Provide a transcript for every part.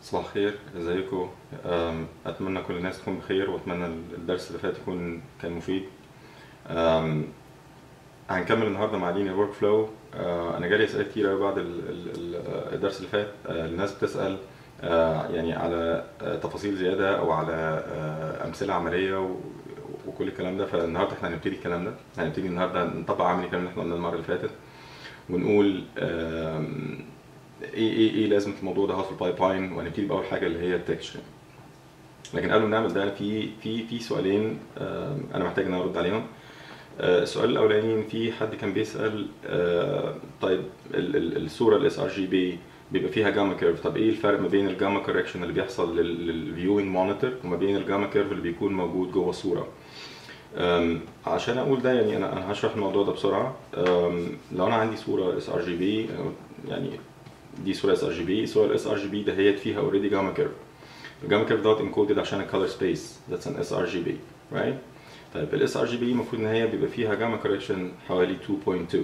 صباح الخير ازيكم أم، اتمنى كل الناس تكون بخير واتمنى الدرس اللي فات يكون كان مفيد أم، هنكمل النهارده مع لينير ورك فلو انا جالي اسئله كتير قوي بعد ال- ال- ال- الدرس اللي فات آه، الناس بتسال آه، يعني على آه، تفاصيل زياده او على آه، امثله عمليه و- وكل الكلام ده فالنهارده احنا هنبتدي الكلام ده هنبتدي النهارده نطبق عملي الكلام اللي احنا قلناه المره اللي فاتت ونقول آم، ايه ايه ايه لازمه الموضوع ده في البايب لاين وهنبتدي باول حاجه اللي هي التكشر لكن قبل ما نعمل ده في في في سؤالين آم، انا محتاج ان أنا ارد عليهم آه، السؤال الاولاني في حد كان بيسال آه، طيب ال- ال- الصوره الاس ار جي بي بيبقى فيها جاما كيرف طب ايه الفرق ما بين الجاما كوركشن اللي بيحصل للفيوينج مونيتور وما بين الجاما كيرف اللي بيكون موجود جوه الصوره أم، عشان اقول ده يعني انا انا هشرح الموضوع ده بسرعه أم، لو انا عندي صوره اس ار جي بي يعني دي صوره اس ار جي بي الصوره الاس ار جي بي دهيت فيها اوريدي جاما كيرف الجاما كيرف دوت انكودد عشان الكالر سبيس ذاتس ان اس ار جي بي رايت طيب الاس ار جي بي المفروض ان هي بيبقى فيها جاما كوركشن حوالي 2.2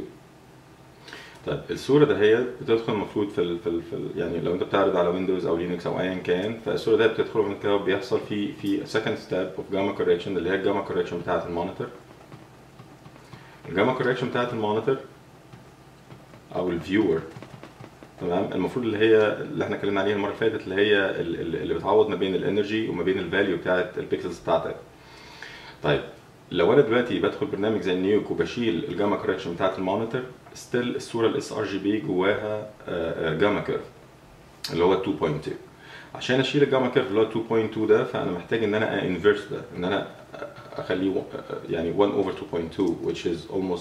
طيب الصوره دهيت بتدخل المفروض في ال في, ال في ال يعني لو انت بتعرض على ويندوز او لينكس او ايا كان فالصوره دهيت بتدخل من كده بيحصل في في سكند ستيب اوف جاما كوركشن اللي هي الجاما كوركشن بتاعه المونيتور الجاما كوركشن بتاعه المونيتور او الفيور تمام المفروض اللي هي اللي احنا اتكلمنا عليها المره اللي فاتت اللي هي ال- ال- اللي بتعوض ما بين الانرجي وما بين الفاليو بتاعه البيكسلز بتاعتك طيب لو انا دلوقتي بدخل برنامج زي نيوك وبشيل الجاما كوركشن بتاعت المونيتور ستيل الصوره الاس ار جي بي جواها آه، آه، جاما كيرف اللي هو 2.2 عشان اشيل الجاما كيرف اللي هو 2.2 ده فانا محتاج ان انا انفيرس ده ان انا اخليه و- يعني 1 over 2.2 which is almost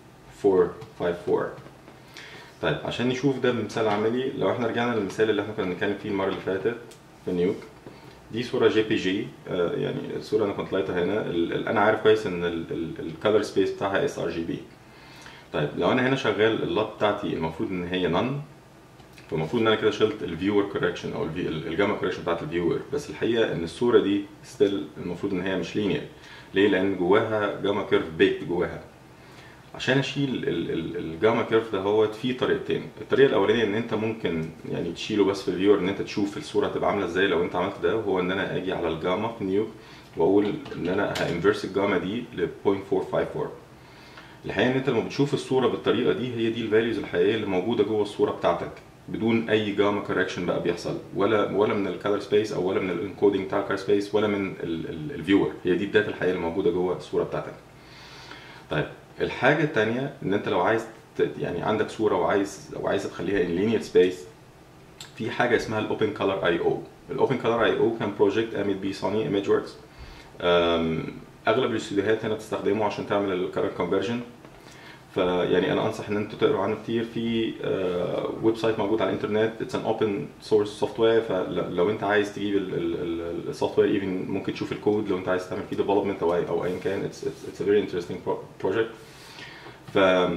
454 طيب عشان نشوف ده بمثال عملي لو احنا رجعنا للمثال اللي احنا كنا بنتكلم فيه المره اللي فاتت في نيوك دي صوره جي بي جي آه، يعني الصوره انا كنت لاقيتها هنا ال- ال- انا عارف كويس ان الكالر سبيس بتاعها اس ار جي بي طيب لو انا هنا شغال اللوت بتاعتي المفروض ان هي نون فالمفروض ان انا كده شلت الفيور كوركشن او الجاما كوركشن بتاعت الفيور بس الحقيقه ان الصوره دي ستيل المفروض ان هي مش لينير ليه لان جواها جاما كيرف بيكت جواها عشان اشيل ال- ال- الجاما كيرف ده هو في طريقتين الطريقه الاولانيه ان انت ممكن يعني تشيله بس في الفيور ان انت تشوف الصوره هتبقى عامله ازاي لو انت عملت ده وهو ان انا اجي على الجاما في نيوك واقول ان انا هانفرس الجاما دي ل 0.454 الحقيقه ان انت لما بتشوف الصوره بالطريقه دي هي دي الفاليوز الحقيقيه اللي موجوده جوه الصوره بتاعتك بدون اي جاما كوركشن بقى بيحصل ولا ولا من الكالر سبيس او ولا من الانكودنج بتاع الكالر سبيس ولا من الفيور هي دي الداتا الحقيقيه اللي موجوده جوه الصوره بتاعتك طيب الحاجه الثانيه ان انت لو عايز ت- يعني عندك صوره وعايز او عايز تخليها ان لينير سبيس في حاجه اسمها الاوبن كلر اي او الاوبن كلر اي او كان بروجكت قامت بيه سوني ايمج وركس اغلب الاستوديوهات هنا بتستخدمه عشان تعمل الكلر كونفرجن فيعني انا انصح ان انتوا تقروا عنه كتير في ويب سايت موجود على الانترنت اتس ان اوبن سورس سوفت وير فلو انت عايز تجيب السوفت وير ايفن ممكن تشوف الكود لو انت عايز تعمل فيه ديفلوبمنت او أي- او ايا كان اتس اتس ا فيري انترستنج بروجكت ف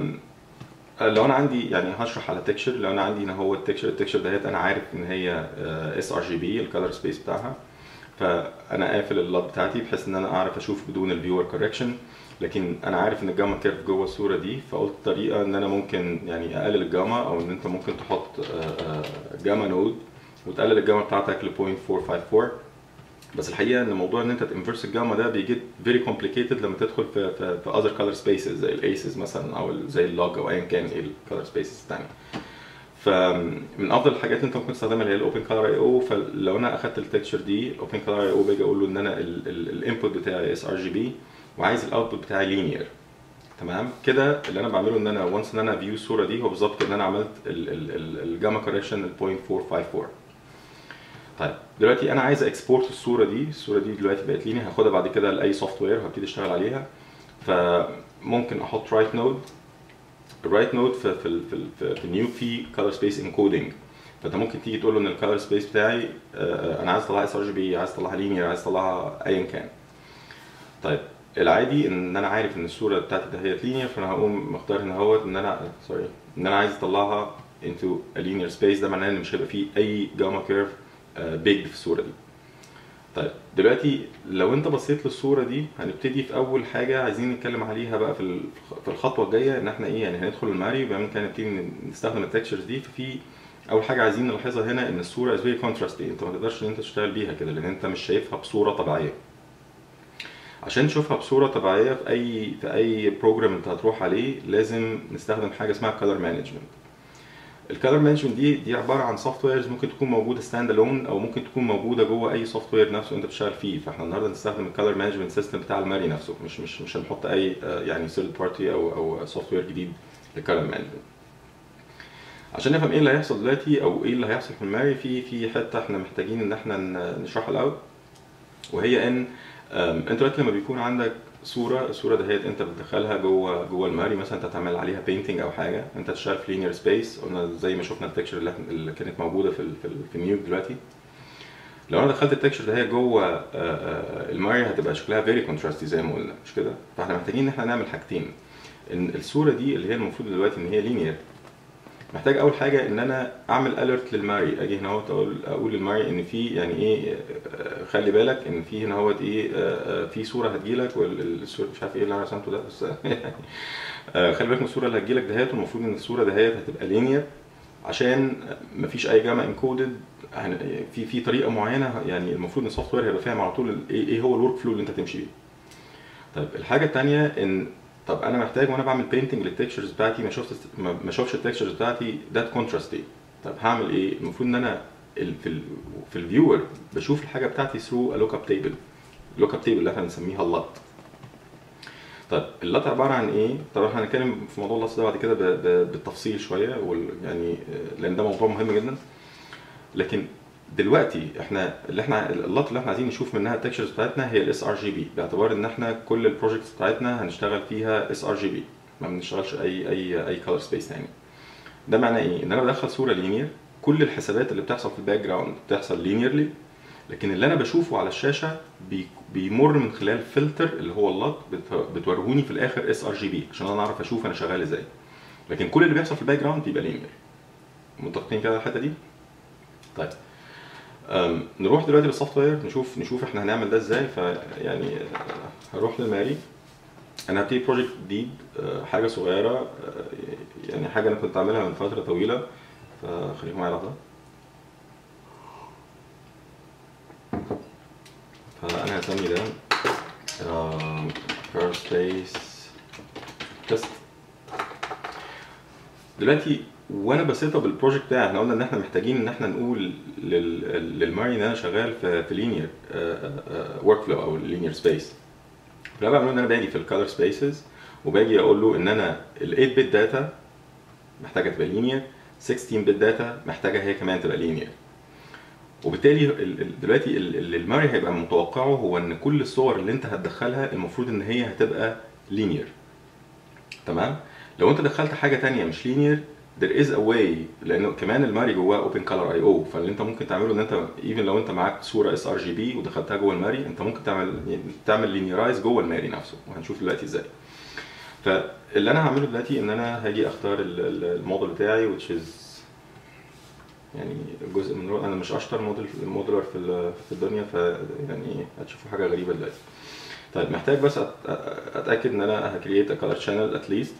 لو انا عندي يعني هشرح على تكشر لو انا عندي هنا هو التكشر التكشر دهيت انا عارف ان هي اس ار جي بي الكالر سبيس بتاعها فانا قافل اللوت بتاعتي بحيث ان انا اعرف اشوف بدون الفيور كوركشن لكن انا عارف ان الجاما كيرف جوه الصوره دي فقلت طريقه ان انا ممكن يعني اقلل الجاما او ان انت ممكن تحط آه، آه، جاما نود وتقلل الجاما بتاعتك ل 0.454 بس الحقيقه ان موضوع ان انت تنفرس الجاما ده بيجيت فيري كومبليكيتد لما تدخل في في, في اذر كلر سبيسز زي الايسز مثلا او ال- زي اللوج او ايا كان ايه الكلر سبيسز الثانيه فمن افضل الحاجات اللي انت ممكن تستخدمها اللي هي الاوبن كلر اي او فلو انا اخدت التكتشر دي الاوبن كلر اي او باجي اقول له ان انا الانبوت بتاعي اس ار جي بي وعايز الاوتبوت بتاعي لينير تمام كده اللي انا بعمله ان انا وانس ان انا فيو الصوره دي هو بالظبط ان انا عملت الجاما كوركشن 0.454 طيب دلوقتي انا عايز اكسبورت الصوره دي الصوره دي دلوقتي بقت ليني هاخدها بعد كده لاي سوفت وير وهبتدي اشتغل عليها فممكن احط رايت نود الرايت نود في في في, في, في نيو في كلر سبيس انكودنج فانت ممكن تيجي تقول له ان الكلر سبيس بتاعي آه، انا عايز اطلعها اس ار جي بي عايز اطلعها لينير عايز اطلعها ايا كان طيب العادي ان انا عارف ان الصوره بتاعتي دهيت لينير فانا هقوم مختار هنا اهوت ان انا سوري ان انا عايز اطلعها into a linear space ده معناه ان مش هيبقى فيه اي جاما كيرف بيج في الصوره دي طيب دلوقتي لو انت بصيت للصوره دي هنبتدي في اول حاجه عايزين نتكلم عليها بقى في ال- في الخطوه الجايه ان احنا ايه يعني هندخل الماري وبعدين كان نبتدي نستخدم التكشرز دي ففي اول حاجه عايزين نلاحظها هنا ان الصوره از فيري كونتراستي انت ما تقدرش ان انت تشتغل بيها كده لان انت مش شايفها بصوره طبيعيه عشان تشوفها بصوره طبيعيه في اي في اي بروجرام انت هتروح عليه لازم نستخدم حاجه اسمها كلر مانجمنت الكالر مانجمنت دي دي عباره عن سوفت ويرز ممكن تكون موجوده ستاند الون او ممكن تكون موجوده جوه اي سوفت وير نفسه انت بتشتغل فيه فاحنا النهارده نستخدم الكالر مانجمنت سيستم بتاع الماري نفسه مش مش مش هنحط اي آه، يعني ثيرد بارتي او او سوفت وير جديد للكالر مانجمنت عشان نفهم ايه اللي هيحصل دلوقتي او ايه اللي هيحصل في الماري في في حته احنا محتاجين ان احنا ن- نشرحها الاول وهي ان أم، انت دلوقتي لما بيكون عندك صوره الصوره دهيت انت بتدخلها جوه جوه الماري مثلا انت هتعمل عليها بينتنج او حاجه انت تشتغل في لينير سبيس قلنا زي ما شفنا التكشر اللي, احنا- اللي كانت موجوده في ال في, ال في النيوك دلوقتي لو انا دخلت التكشر دهيت جوه آه، آه، الماري هتبقى شكلها فيري كونتراستي زي ما قلنا مش كده فاحنا محتاجين ان احنا نعمل حاجتين ان الصوره دي اللي هي المفروض دلوقتي ان هي لينير محتاج اول حاجه ان انا اعمل اليرت للماري اجي هنا اهوت اقول اقول للماري ان في يعني ايه آه، خلي بالك ان في هنا اهوت ايه آه، آه، في صوره هتجيلك والصوره مش عارف ايه اللي انا رسمته ده بس آه، خلي بالك من الصوره اللي هتجيلك دهيت والمفروض ان الصوره دهيت هتبقى لينير عشان مفيش اي جاما انكودد في في طريقه معينه يعني المفروض ان السوفت وير هيبقى فاهم على طول ايه إيه هو الورك فلو اللي انت تمشي بيه طيب الحاجه الثانيه ان طب انا محتاج وانا بعمل بينتنج للتكشرز بتاعتي ما شفتش ما ما اشوفش التكشرز بتاعتي ذات كونتراستي طب هعمل ايه المفروض ان انا ال- في ال في الفيور بشوف الحاجه بتاعتي ثرو لوك اب تيبل لوك اب تيبل اللي احنا بنسميها اللط طيب اللط عباره عن ايه طبعا احنا هنتكلم في موضوع اللط ده بعد كده ب- ب- بالتفصيل شويه وال- يعني آه، لان ده موضوع مهم جدا لكن دلوقتي احنا اللي احنا اللط اللي احنا عايزين نشوف منها التكشرز بتاعتنا هي الاس ار جي بي باعتبار ان احنا كل البروجكتس بتاعتنا هنشتغل فيها اس ار جي بي ما بنشتغلش اي اي اي كلر سبيس تاني ده معناه ايه ان انا بدخل صوره لينير كل الحسابات اللي بتحصل في الباك جراوند بتحصل لينيرلي لكن اللي انا بشوفه على الشاشه بي بيمر من خلال فلتر اللي هو اللط بت- بتوريهوني في الاخر اس ار جي بي عشان انا اعرف اشوف انا شغال ازاي لكن كل اللي بيحصل في الباك جراوند بيبقى لينير متفقين كده على الحته دي طيب أم، نروح دلوقتي للسوفت وير نشوف نشوف احنا هنعمل ده ازاي فيعني آه، هروح للماري انا هبتدي بروجكت جديد آه، حاجه صغيره آه، يعني حاجه انا كنت عاملها من فتره طويله فخليكم معايا لحظه فانا هسمي ده فيرست سبيس تيست دلوقتي وانا بسيت اب البروجكت بتاعي احنا قلنا ان احنا محتاجين ان احنا نقول لل- للماري ان انا شغال في في لينير ورك فلو او لينير سبيس فانا بعمل ان انا باجي في الكالر سبيسز وباجي اقول له ان انا ال 8 بت داتا محتاجه تبقى لينير 16 بت داتا محتاجه هي كمان تبقى لينير وبالتالي ال- ال- دلوقتي ال- اللي الماري هيبقى متوقعه هو ان كل الصور اللي انت هتدخلها المفروض ان هي هتبقى لينير تمام لو انت دخلت حاجه تانية مش لينير there is a way لانه كمان الماري جواه اوبن كلر اي او فاللي انت ممكن تعمله ان انت ايفن لو انت معاك صوره اس ار جي بي ودخلتها جوه الماري انت ممكن تعمل تعمل لينيرايز جوه الماري نفسه وهنشوف دلوقتي ازاي فاللي انا هعمله دلوقتي ان انا هاجي اختار ال- ال- الموديل بتاعي which is يعني جزء من رو... انا مش اشطر موديل موديلر في ال- في الدنيا ف يعني هتشوفوا حاجه غريبه دلوقتي طيب محتاج بس أت... اتاكد ان انا هكريت ا كلر شانل اتليست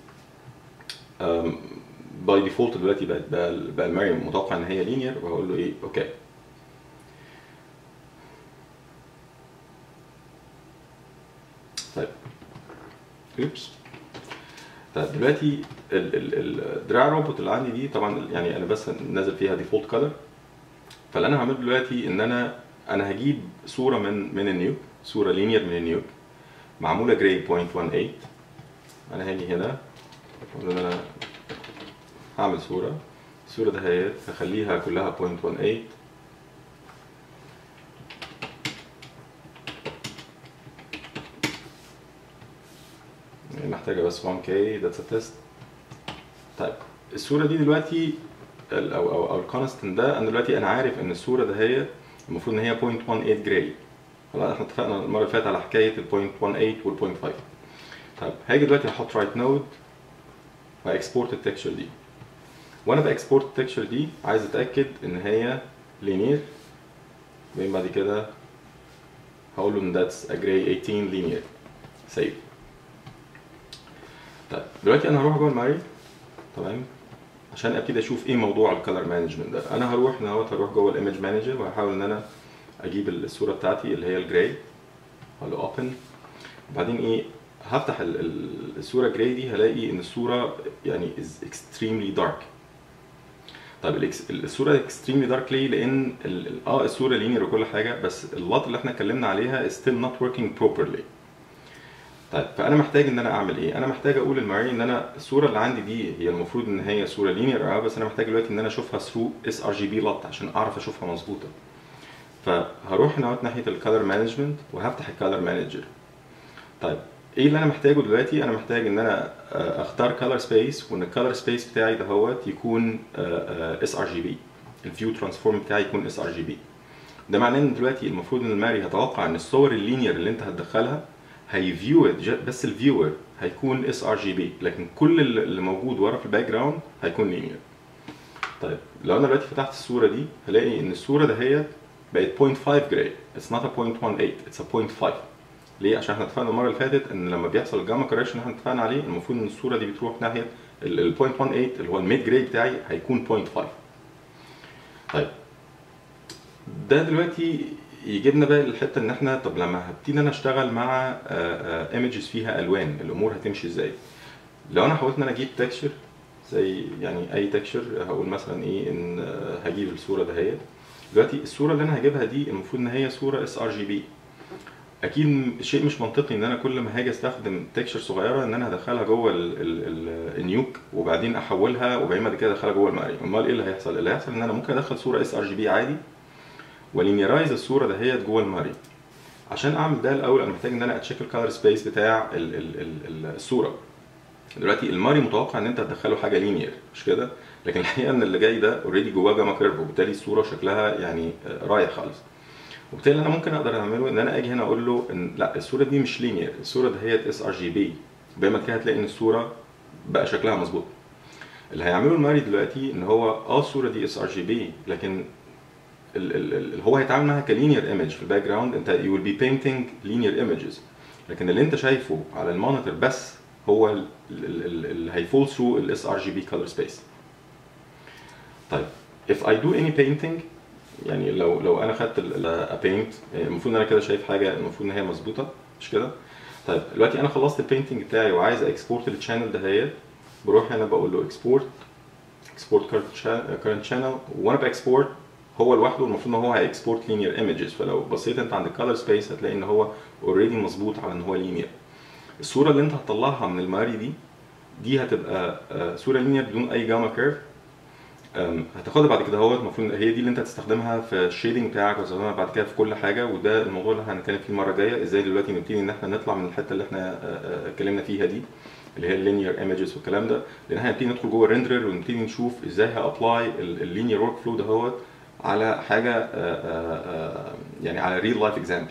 باي ديفولت دلوقتي بقى بقى, بقى الماري متوقع ان هي لينير وهقول له ايه اوكي طيب اوبس طيب دلوقتي ال- ال- الدراع الروبوت اللي عندي دي طبعا يعني انا بس نازل فيها ديفولت كلر فاللي انا هعمله دلوقتي ان انا انا هجيب صوره من من النيوك صوره لينير من النيوك معموله جراي 0.18 انا هاجي هنا اقول ان انا هعمل صوره الصوره دهيت هخليها كلها 0.18 محتاجه بس 1K that's a test طيب الصوره دي دلوقتي ال- او او او الكونستنت ده انا دلوقتي انا عارف ان الصوره ده هي المفروض ان هي 0.18 جراي خلاص احنا اتفقنا المره اللي فاتت على حكايه ال 0.18 وال 0.5 طيب هاجي دلوقتي هحط رايت نود واكسبورت التكشر دي وانا باكسبورت التكشر دي عايز اتاكد ان هي لينير وبعدين بعد كده هقول له ان that's a gray 18 linear save طيب دلوقتي انا هروح جوه الماري تمام عشان ابتدي اشوف ايه موضوع الكالر مانجمنت ده انا هروح نهوت هروح جوه الايمج مانجر وهحاول ان انا اجيب الصوره بتاعتي اللي هي الجراي اقول له اوبن وبعدين ايه هفتح ال- ال- الصوره جراي دي هلاقي ان الصوره يعني is extremely dark طيب الإكس- الصوره extremely dark ليه لان ال- ال- اه الصوره لينير وكل حاجه بس اللوت اللي احنا اتكلمنا عليها is still not working properly طيب فانا محتاج ان انا اعمل ايه انا محتاج اقول للمعين ان انا الصوره اللي عندي دي هي المفروض ان هي صوره لينير اه بس انا محتاج دلوقتي ان انا اشوفها ثرو اس ار جي بي لوت عشان اعرف اشوفها مظبوطه فهروح هنا ناحيه الكالر مانجمنت وهفتح الكالر مانجر طيب ايه اللي انا محتاجه دلوقتي انا محتاج ان انا آه، اختار كالر سبيس وان الكالر سبيس بتاعي دهوت يكون اس ار جي بي الفيو ترانسفورم بتاعي يكون اس ار جي بي ده معناه ان دلوقتي المفروض ان الماري هتوقع ان الصور اللينير اللي انت هتدخلها هيفيو بس الفيور هيكون اس ار جي بي لكن كل اللي اللي موجود ورا في الباك جراوند هيكون لينير طيب لو انا دلوقتي فتحت الصوره دي هلاقي ان الصوره دهيت بقت 0.5 جراي اتس نوت ا 0.18 اتس ا 0.5 ليه عشان احنا اتفقنا المره اللي فاتت ان لما بيحصل الجاما كوريكشن اللي احنا اتفقنا عليه المفروض ان الصوره دي بتروح ناحيه ال 0.18 اللي هو الميد جراي بتاعي هيكون 0.5 طيب ده دلوقتي يجيبنا بقى للحته ان احنا طب لما هبتدي انا اشتغل مع ايمجز فيها الوان الامور هتمشي ازاي لو انا حاولت ان انا اجيب تكشر زي يعني اي تكشر هقول مثلا ايه ان آه، هجيب الصوره دهيت دلوقتي الصوره اللي انا هجيبها دي المفروض ان هي صوره اس ار جي بي اكيد م- شيء مش منطقي ان انا كل ما هاجي استخدم تكشر صغيره ان انا هدخلها جوه ال- ال- ال- النيوك وبعدين احولها وبعدين بعد كده ادخلها جوه الماري امال ايه اللي هيحصل اللي هيحصل ان انا ممكن ادخل صوره اس ار جي بي عادي ولينيرايز الصوره دهيت جوه الماري عشان اعمل ده الاول انا محتاج ان انا اتشيك الكالر سبيس بتاع ال ال ال الصوره دلوقتي الماري متوقع ان انت هتدخله حاجه لينير مش كده لكن الحقيقه ان اللي جاي ده اوريدي جواه جاما كيرف وبالتالي الصوره شكلها يعني آه، رايح خالص وبالتالي اللي انا ممكن اقدر اعمله ان انا اجي هنا اقول له ان لا الصوره دي مش لينير الصوره دهيت اس ار جي بي بما كده هتلاقي ان الصوره بقى شكلها مظبوط اللي هيعمله الماري دلوقتي ان هو اه الصوره دي اس ار جي بي لكن ال- ال- ال- هو هيتعامل معاها كلينير ايمج في الباك جراوند انت يو ويل بي بينتنج لينير ايمجز لكن اللي انت شايفه على المونيتور بس هو ال- ال- ال- اللي هيفول ثرو الاس ار جي بي كولر سبيس طيب if I do any painting يعني لو لو انا خدت البينت المفروض ان انا كده شايف حاجه المفروض ان هي مظبوطه مش كده طيب دلوقتي انا خلصت البينتنج بتاعي وعايز اكسبورت الشانل دهيت بروح هنا بقول له اكسبورت اكسبورت كارنت شانل وانا باكسبورت هو لوحده المفروض ان هو هيكسبورت لينير ايمجز فلو بصيت انت عند الكالر سبيس هتلاقي ان هو اوريدي مظبوط على ان هو لينير الصوره اللي انت هتطلعها من الماري دي دي هتبقى آه، صوره لينير بدون اي جاما كيرف أم، هتاخدها بعد كده اهوت المفروض هي دي اللي انت هتستخدمها في الشيدنج بتاعك وتستخدمها بعد كده في كل حاجه وده الموضوع اللي هنتكلم فيه المره الجايه ازاي دلوقتي نبتدي ان احنا نطلع من الحته اللي احنا آه، آه، اتكلمنا فيها دي اللي هي اللينير ايمجز والكلام ده لان احنا هنبتدي ندخل جوه الريندرر ونبتدي نشوف ازاي هابلاي اللينير ورك فلو دهوت على حاجه آه، آه، آه، يعني على ريل لايف اكزامبل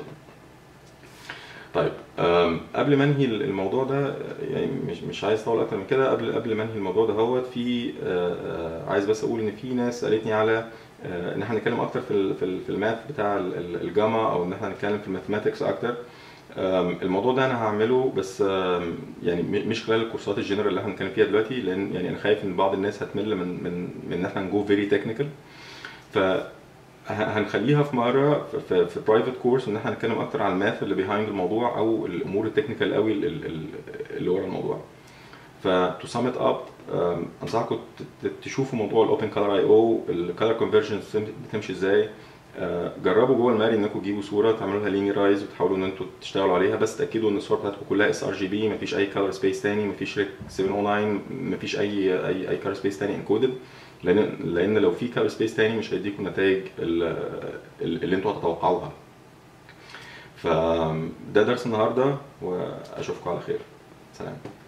طيب أم، قبل ما انهي الموضوع ده يعني مش مش عايز اطول اكتر من كده قبل قبل ما انهي الموضوع ده هوت في آه، آه، عايز بس اقول ان في ناس سالتني على آه، ان احنا نتكلم اكتر في ال- في ال- في الماث بتاع ال- ال- الجاما او ان احنا نتكلم في الماثماتكس اكتر أم، الموضوع ده انا هعمله بس أم، يعني م- مش خلال الكورسات الجنرال اللي احنا هنتكلم فيها دلوقتي لان يعني انا خايف ان بعض الناس هتمل من من من ان احنا نجو فيري تكنيكال ف ه- هنخليها في مره في- في في برايفت كورس ان احنا هنتكلم اكتر على الماث اللي بيهايند الموضوع او الامور التكنيكال قوي ال- ال- ال- اللي ورا الموضوع ف تو سم ات اب انصحكم ت- ت- تشوفوا موضوع الاوبن كلر اي او الكلر كونفرجن بتمشي ازاي آه، جربوا جوه الماري انكم تجيبوا صوره تعملوا لها لينيرايز وتحاولوا ان انتوا تشتغلوا عليها بس تاكدوا ان الصور بتاعتكم كلها اس ار جي بي مفيش اي كلر سبيس تاني مفيش ريك 709 مفيش اي اي اي كلر سبيس تاني انكودد لان لان لو في كلر سبيس تاني مش هيديكم النتائج اللي انتوا هتتوقعوها فده درس النهارده واشوفكم على خير سلام